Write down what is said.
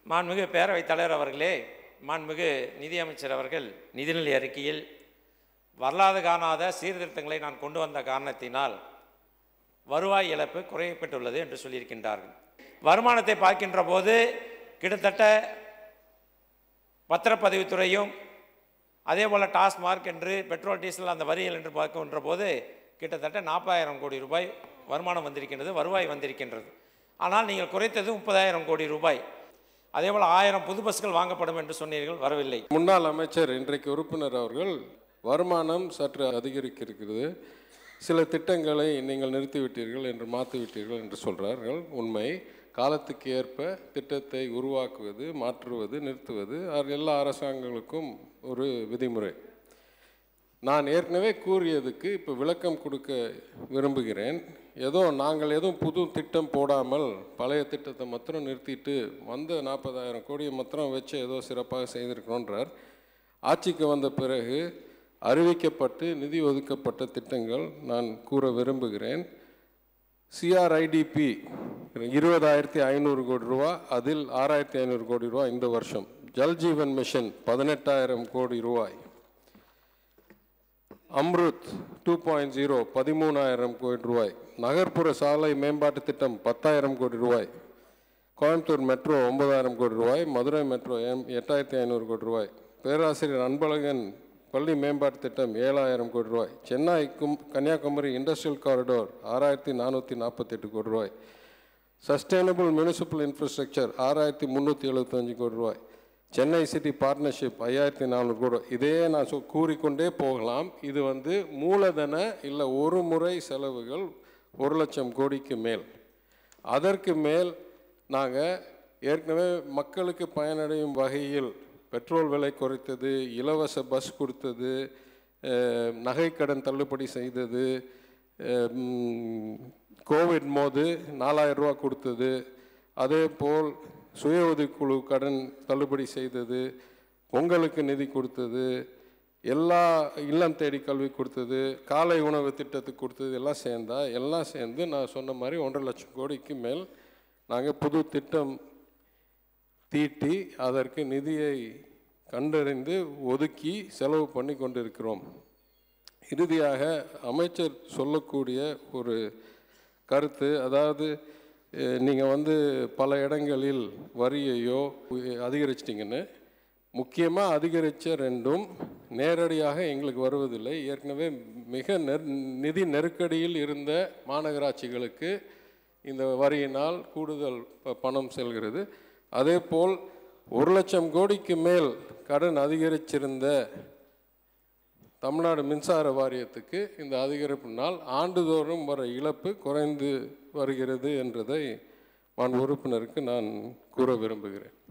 மாண்புமிகு பேரவைத் தலைவர் அவர்களே மாண்புமிகு நிதியமைச்சர் அவர்கள் நிதிநிலை அறிக்கையில் வரலாறு காணாத சீர்திருத்தங்களை நான் கொண்டு வந்த காரணத்தினால் வருவாய் இழப்பு குறையப்பட்டுள்ளது என்று சொல்லியிருக்கின்றார்கள் வருமானத்தை பார்க்கின்ற போது கிட்டத்தட்ட பத்திரப்பதிவுத்துறையும் அதே போல் டாஸ்மார்க் என்று பெட்ரோல் டீசல் அந்த வரிகள் என்று பார்க்கின்ற போது கிட்டத்தட்ட நாற்பதாயிரம் கோடி ரூபாய் வருமானம் வந்திருக்கின்றது வருவாய் வந்திருக்கின்றது ஆனால் நீங்கள் குறைத்தது முப்பதாயிரம் கோடி ரூபாய் அதேபோல் ஆயிரம் புது பஸ்கள் வாங்கப்படும் என்று சொன்னீர்கள் வரவில்லை முன்னாள் அமைச்சர் இன்றைக்கு உறுப்பினர் அவர்கள் வருமானம் சற்று அதிகரிக்க இருக்கிறது சில திட்டங்களை நீங்கள் நிறுத்திவிட்டீர்கள் என்று மாற்றிவிட்டீர்கள் என்று சொல்கிறார்கள் உண்மை காலத்துக்கு ஏற்ப திட்டத்தை உருவாக்குவது மாற்றுவது நிறுத்துவது அது எல்லா அரசாங்கங்களுக்கும் ஒரு விதிமுறை நான் ஏற்கனவே கூறியதுக்கு இப்போ விளக்கம் கொடுக்க விரும்புகிறேன் ஏதோ நாங்கள் எதுவும் புது திட்டம் போடாமல் பழைய திட்டத்தை மாத்திரம் நிறுத்திட்டு வந்த நாற்பதாயிரம் கோடியை மாத்திரம் வச்சு ஏதோ சிறப்பாக செய்திருக்கிறோன்றார் ஆட்சிக்கு வந்த பிறகு அறிவிக்கப்பட்டு நிதி ஒதுக்கப்பட்ட திட்டங்கள் நான் கூற விரும்புகிறேன் சிஆர்ஐடிபி இருபதாயிரத்தி ஐநூறு கோடி ரூபா அதில் ஆறாயிரத்தி ஐநூறு கோடி ரூபா இந்த வருஷம் ஜல் ஜீவன் மிஷன் பதினெட்டாயிரம் கோடி ரூபாய் அம்ருத் டூ பாயிண்ட் ஜீரோ பதிமூணாயிரம் கோடி ரூபாய் நகர்ப்புற சாலை மேம்பாட்டு திட்டம் பத்தாயிரம் கோடி ரூபாய் கோயம்புத்தூர் மெட்ரோ ஒன்பதாயிரம் கோடி ரூபாய் மதுரை மெட்ரோ எம்- எட்டாயிரத்தி ஐநூறு கோடி ரூபாய் பேராசிரியர் அன்பழகன் பள்ளி மேம்பாட்டு திட்டம் ஏழாயிரம் கோடி ரூபாய் சென்னை கும் கன்னியாகுமரி இண்டஸ்ட்ரியல் காரிடோர் ஆறாயிரத்தி நானூற்றி நாற்பத்தெட்டு கோடி ரூபாய் சஸ்டைனபிள் முனிசிபல் இன்ஃப்ராஸ்ட்ரக்சர் ஆறாயிரத்தி முந்நூற்றி எழுபத்தஞ்சு கோடி ரூபாய் சென்னை சிட்டி பார்ட்னர்ஷிப் ஐயாயிரத்தி நானூறு கோடி ரூபாய். இதே நான் சொ கூறிக்கொண்டே போகலாம் இது வந்து மூலதன இல்லை ஒரு முறை செலவுகள் ஒரு லட்சம் கோடிக்கு மேல் அதற்கு மேல் நாங்கள் ஏற்கனவே மக்களுக்கு பயனடையும் வகையில் பெட்ரோல் விலை குறைத்தது இலவச பஸ் கொடுத்தது அஹ், நகைக்கடன் தள்ளுபடி செய்தது அஹ், ம், கோவிட் போது நாலாயிரம் ரூபா கொடுத்தது அதே போல் சுய உதவிக்குழு கடன் தள்ளுபடி செய்தது பொங்கலுக்கு நிதி கொடுத்தது எல்லா இல்லம் தேடி கல்வி கொடுத்தது காலை உணவு திட்டத்துக்கு கொடுத்தது எல்லாம் சேர்ந்தா எல்லாம் சேர்ந்து நான் சொன்ன மாதிரி ஒன்றரை லட்சம் கோடிக்கு மேல் நாங்கள் புது திட்டம் தீட்டி அதற்கு நிதியை கண்டறிந்து ஒதுக்கி செலவு பண்ணி கொண்டிருக்கிறோம் இறுதியாக அமைச்சர் சொல்லக்கூடிய ஒரு கருத்து அதாவது நீங்கள் வந்து பல இடங்களில் வரியையோ உ- அதிகரிச்சிட்டிங்கன்னு முக்கியமாக அதிகரித்த ரெண்டும் நேரடியாக எங்களுக்கு வருவதில்லை ஏற்கனவே மிக நெர் நிதி நெருக்கடியில் இருந்த மாநகராட்சிகளுக்கு இந்த வரியினால் கூடுதல் ப- பணம் செல்கிறது அதேபோல் ஒரு லட்சம் கோடிக்கு மேல் கடன் அதிகரிச்சிருந்த தமிழ்நாடு மின்சார வாரியத்துக்கு இந்த அதிகரிப்பினால் ஆண்டுதோறும் வர இழப்பு குறைந்து வருகிறது என்றதை மாண்பு உறுப்பினருக்கு நான் கூற விரும்புகிறேன்